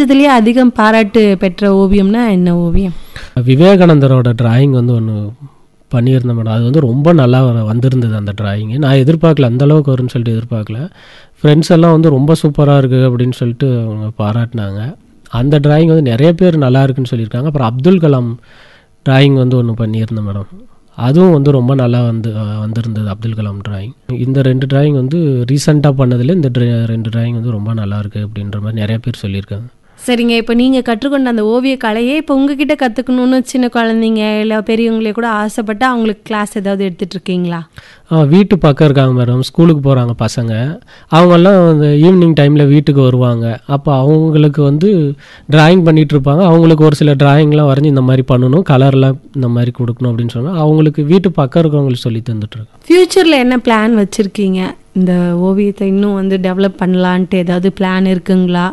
வரைஞ்சதுலயே அதிகம் பாராட்டு பெற்ற ஓவியம்னா என்ன ஓவியம் விவேகானந்தரோட டிராயிங் வந்து ஒன்று பண்ணியிருந்தேன் மேடம் அது வந்து ரொம்ப நல்லா வ- வந்திருந்தது அந்த டிராயிங்கு நான் எதிர்பார்க்கல அந்த அளவுக்கு வரும்னு சொல்லிட்டு எதிர்பார்க்கல ஃப்ரெண்ட்ஸ் எல்லாம் வந்து ரொம்ப சூப்பராக இருக்குது அப்படின்னு சொல்லிட்டு அவங்க பாராட்டினாங்க அந்த டிராயிங் வந்து நிறைய பேர் நல்லா இருக்குன்னு சொல்லியிருக்காங்க அப்புறம் அப்துல் கலாம் டிராயிங் வந்து ஒன்று பண்ணியிருந்தேன் மேடம் அதுவும் வந்து ரொம்ப நல்லா வந்து அஹ், வந்திருந்தது அப்துல் கலாம் டிராயிங் இந்த ரெண்டு டிராயிங் வந்து ரீசெண்டாக பண்ணதில் இந்த dra- ரெண்டு டிராயிங் வந்து ரொம்ப நல்லா இருக்குது அப்படின்ற மாதிரி நிறைய பேர் சொல்லியிருக்காங்க சரிங்க இப்போ நீங்க கற்றுக்கொண்ட அந்த ஓவிய கலையே இப்போ உங்ககிட்ட கத்துக்கணும்னு சின்ன குழந்தைங்க இல்லை பெரியவங்களே கூட ஆசைப்பட்டு அவங்களுக்கு கிளாஸ் ஏதாவது எடுத்துட்டு இருக்கீங்களா ஆ, வீட்டு பக்கம் இருக்காங்க மேடம் ஸ்கூலுக்கு போகிறாங்க பசங்க அவங்கெல்லாம் அந்த ஈவினிங் டைமில் வீட்டுக்கு வருவாங்க அப்போ அவங்களுக்கு வந்து டிராயிங் பண்ணிட்டு இருப்பாங்க அவங்களுக்கு ஒரு சில டிராயிங்லாம் வரைஞ்சி இந்த மாதிரி பண்ணணும் கலர்லாம் இந்த மாதிரி கொடுக்கணும் அப்படின்னு சொன்னால் அவங்களுக்கு வீட்டு பக்கம் இருக்கிறவங்களுக்கு சொல்லி தந்துட்டுருக்கேன் ஃப்யூச்சரில் என்ன பிளான் வச்சுருக்கீங்க இந்த ஓவியத்தை இன்னும் வந்து டெவலப் பண்ணலான்ட்டு ஏதாவது பிளான் இருக்குங்களா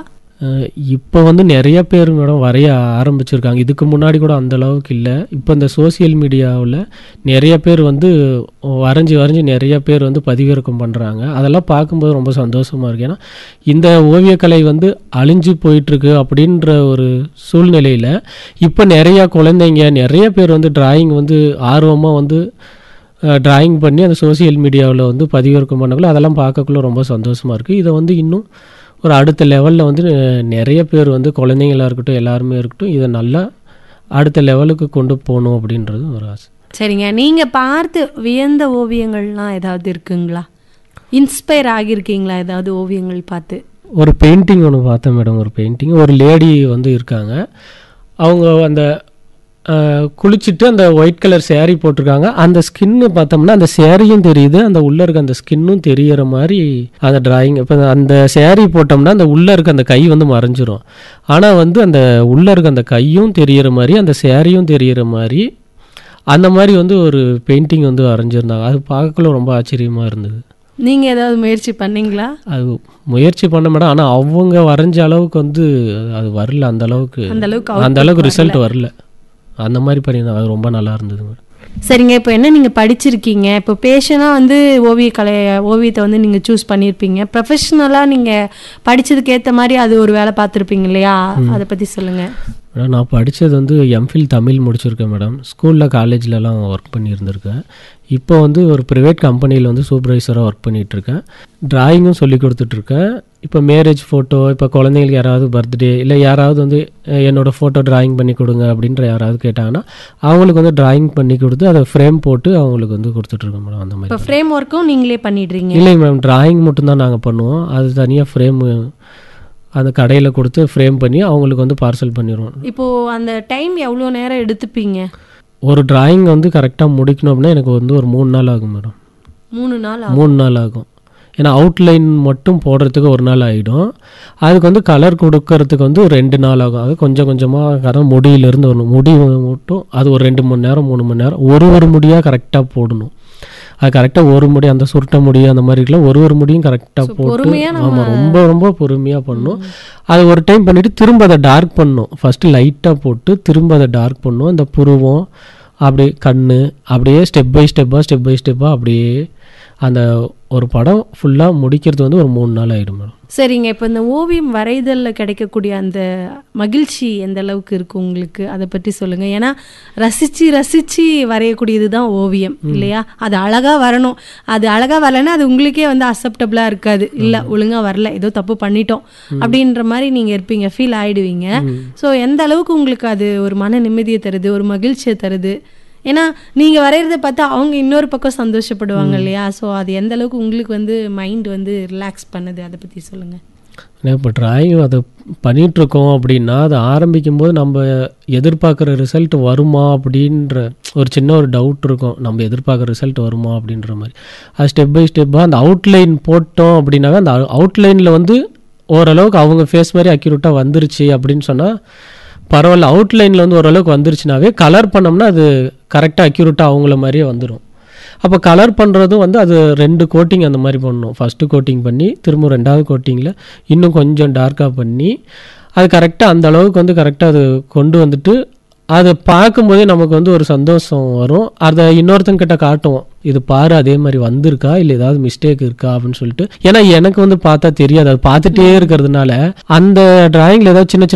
இப்போ வந்து நிறைய பேர் மேடம் வரைய ஆரம்பிச்சிருக்காங்க இதுக்கு முன்னாடி கூட அந்த அளவுக்கு இல்லை இப்போ இந்த சோஷியல் மீடியாவில் நிறைய பேர் வந்து வரைஞ்சி வரைஞ்சி நிறைய பேர் வந்து பதிவிறக்கம் பண்ணுறாங்க அதெல்லாம் பார்க்கும்போது ரொம்ப சந்தோஷமாக இருக்கு ஏன்னா இந்த ஓவியக்கலை வந்து அழிஞ்சு போயிட்டுருக்கு அப்படின்ற ஒரு சூழ்நிலையில் இப்போ நிறையா குழந்தைங்க நிறைய பேர் வந்து டிராயிங் வந்து ஆர்வமாக வந்து டிராயிங் பண்ணி அந்த சோஷியல் மீடியாவில் வந்து பதிவிறக்கம் பண்ணக்குள்ள அதெல்லாம் பார்க்கக்குள்ள ரொம்ப சந்தோஷமாக இருக்குது இதை வந்து இன்னும் ஒரு அடுத்த லெவலில் வந்து அஹ், நிறைய பேர் வந்து குழந்தைங்களா இருக்கட்டும் எல்லாருமே இருக்கட்டும் இதை நல்லா அடுத்த லெவலுக்கு கொண்டு போகணும் அப்படின்றது ஒரு ஆசை சரிங்க நீங்க பார்த்து வியந்த ஓவியங்கள்லாம் ஏதாவது இருக்குங்களா இன்ஸ்பயர் ஆகியிருக்கீங்களா ஏதாவது ஓவியங்கள் பார்த்து ஒரு பெயிண்டிங் ஒன்று பார்த்தேன் மேடம் ஒரு பெயிண்டிங் ஒரு லேடி வந்து இருக்காங்க அவங்க அந்த அஹ், குளிச்சுட்டு அந்த ஒயிட் கலர் saree போட்டிருக்காங்க அந்த ஸ்கின்னு பார்த்தோம்னா அந்த சேரீயும் தெரியுது அந்த உள்ளே இருக்க அந்த ஸ்கின்னும் தெரியற மாதிரி அந்த டிராயிங் இப்போ அந்த saree போட்டோம்னா அந்த உள்ளே இருக்க அந்த கை வந்து மறைஞ்சிரும் ஆனால் வந்து அந்த உள்ளே இருக்க அந்த கையும் தெரியற மாதிரி அந்த சேரீயும் தெரியற மாதிரி அந்த மாதிரி வந்து ஒரு பெயிண்டிங் வந்து வரைஞ்சிருந்தாங்க அது பார்க்கக்குள்ள ரொம்ப ஆச்சரியமாக இருந்தது நீங்க ஏதாவது முயற்சி பண்ணீங்களா அது முயற்சி பண்ண மேடம் ஆனால் அவங்க வரைஞ்ச அளவுக்கு வந்து அது வரல அந்த அளவுக்கு அந்த அளவுக்கு அந்த output அளவுக்கு வரல. ரிசல்ட் வரல அந்த மாதிரி பண்ணியிருந்தாங்க அது ரொம்ப நல்லா இருந்தது மேடம் சரிங்க இப்போ என்ன நீங்கள் படிச்சிருக்கீங்க இப்போ பேஷனாக வந்து ஓவிய கலை ஓவியத்தை வந்து நீங்கள் சூஸ் பண்ணியிருப்பீங்க ப்ரொஃபஷ்னலாக நீங்கள் படிச்சதுக்கு ஏற்ற மாதிரி அது ஒரு வேலை பார்த்துருப்பீங்க இல்லையா அதை பற்றி சொல்லுங்கள் மேடம் நான் படித்தது வந்து எம்ஃபில் தமிழ் முடிச்சிருக்கேன் மேடம் ஸ்கூலில் காலேஜ்லலாம் ஒர்க் பண்ணியிருந்திருக்கேன் இப்போ வந்து ஒரு ப்ரைவேட் கம்பெனியில் வந்து சூப்பர்வைசராக ஒர்க் பண்ணிகிட்ருக்கேன் டிராயிங்கும் சொல்லி கொடுத்துட்ருக்கேன் இப்போ மேரேஜ் ஃபோட்டோ இப்போ குழந்தைங்களுக்கு யாராவது பர்த்டே இல்லை யாராவது வந்து அஹ், என்னோட ஃபோட்டோ டிராயிங் பண்ணி கொடுங்க அப்படின்ற யாராவது கேட்டாங்கன்னா அவங்களுக்கு வந்து டிராயிங் பண்ணி கொடுத்து அதை ஃப்ரேம் போட்டு அவங்களுக்கு வந்து கொடுத்துட்ருக்கேன் மேடம் அந்த மாதிரி இப்போ ஃப்ரேம் ஒர்க்கும் நீங்களே பண்ணிடுறீங்க இல்லைங்க மேடம் டிராயிங் மட்டும்தான் நாங்கள் பண்ணுவோம் அது தனியாக ஃப்ரேம் அந்த கடையில் கொடுத்து ஃப்ரேம் பண்ணி அவங்களுக்கு வந்து பார்சல் பண்ணிடுவோம் இப்போது அந்த டைம் எவ்வளோ நேரம் எடுத்துப்பீங்க ஒரு டிராயிங் வந்து கரெக்டாக முடிக்கணும் அப்படின்னா எனக்கு வந்து ஒரு மூணு நாள் ஆகும் மேடம் மூணு நாள் ஆகும் மூணு நாள் ஆகும் ஏன்னா அவுட்லைன் மட்டும் போடுறதுக்கு ஒரு நாள் ஆகிடும் அதுக்கு வந்து கலர் கொடுக்கறதுக்கு வந்து ஒரு ரெண்டு நாள் ஆகும் அது கொஞ்சம் கொஞ்சமாக கரெக்டாக முடியிலேருந்து வரணும் முடி மட்டும் அது ஒரு ரெண்டு மணி நேரம் மூணு மணி நேரம் ஒரு ஒரு முடியாக கரெக்டாக போடணும் அது கரெக்டாக ஒரு முடி அந்த சுருட்ட முடி அந்த மாதிரி இருக்கலாம் ஒரு ஒரு முடியும் கரெக்டாக போட்டு பொறுமையா நம்ம- ஆமாம் ரொம்ப ரொம்ப பொறுமையாக பண்ணணும் அது ஒரு டைம் பண்ணிவிட்டு திரும்ப அதை டார்க் பண்ணணும் ஃபஸ்ட்டு லைட்டாக போட்டு திரும்ப அதை டார்க் பண்ணணும் இந்த புருவம் அப்படியே கண்ணு அப்படியே ஸ்டெப் பை ஸ்டெப்பாக ஸ்டெப் பை ஸ்டெப்பாக அப்படியே அந்த ஒரு படம் ஃபுல்லாக முடிக்கிறது வந்து ஒரு மூணு நாள் ஆகிடும் மேடம் சரிங்க இப்போ இந்த ஓவியம் வரைதலில் கிடைக்கக்கூடிய அந்த மகிழ்ச்சி எந்த அளவுக்கு இருக்கு உங்களுக்கு அதை பற்றி சொல்லுங்க ஏன்னா ரசிச்சு ரசிச்சு வரையக்கூடியது தான் ஓவியம் இல்லையா அது அழகா வரணும் அது அழகா வரலைன்னா அது உங்களுக்கே வந்து அக்செப்டபிளா இருக்காது இல்ல ஒழுங்கா வரல ஏதோ தப்பு பண்ணிட்டோம் அப்படின்ற மாதிரி நீங்க இருப்பீங்க ஃபீல் ஆயிடுவீங்க ஸோ எந்த அளவுக்கு உங்களுக்கு அது ஒரு மன நிம்மதியை தருது ஒரு மகிழ்ச்சியை தருது ஏன்னா நீங்க வரைகிறத பார்த்தா அவங்க இன்னொரு பக்கம் சந்தோஷப்படுவாங்க இல்லையா ஸோ அது எந்த அளவுக்கு உங்களுக்கு வந்து மைண்ட் வந்து ரிலாக்ஸ் பண்ணுது அதை பத்தி சொல்லுங்க ஏன்னா இப்போ டிராயிங் அதை பண்ணிகிட்ருக்கோம் அப்படின்னா அதை ஆரம்பிக்கும் போது நம்ம எதிர்பார்க்குற ரிசல்ட் வருமா அப்படின்ற ஒரு சின்ன ஒரு டவுட் இருக்கும் நம்ம எதிர்பார்க்குற ரிசல்ட் வருமா அப்படின்ற மாதிரி அது ஸ்டெப் பை ஸ்டெப்பாக அந்த அவுட்லைன் போட்டோம் அப்படின்னாவே அந்த அவுட்லைனில் வந்து ஓரளவுக்கு அவங்க ஃபேஸ் மாதிரி அக்யூரேட்டாக வந்துருச்சு அப்படின்னு சொன்னால் பரவாயில்ல அவுட்லைனில் வந்து ஓரளவுக்கு வந்துருச்சுனாவே கலர் பண்ணோம்னா அது கரெக்டாக அக்யூரேட்டாக அவங்கள மாதிரியே வந்துடும் அப்போ கலர் பண்ணுறதும் வந்து அது ரெண்டு கோட்டிங் அந்த மாதிரி பண்ணணும் ஃபஸ்ட்டு கோட்டிங் பண்ணி திரும்ப ரெண்டாவது கோட்டிங்கில் இன்னும் கொஞ்சம் டார்க்காக பண்ணி அது கரெக்டாக அந்த அளவுக்கு வந்து கரெக்டாக அது கொண்டு வந்துட்டு அதை பார்க்கும்போதே நமக்கு வந்து ஒரு சந்தோஷம் வரும் அதை இன்னொருத்தங்கிட்ட காட்டுவோம் இது பாரு அதே மாதிரி வந்திருக்கா இல்லை ஏதாவது மிஸ்டேக் இருக்கா அப்படின்னு சொல்லிட்டு ஏன்னா எனக்கு வந்து பார்த்தா தெரியாது அது பார்த்துட்டே இருக்கிறதுனால அந்த டிராயிங்கில் ஏதாவது சின்ன சின்ன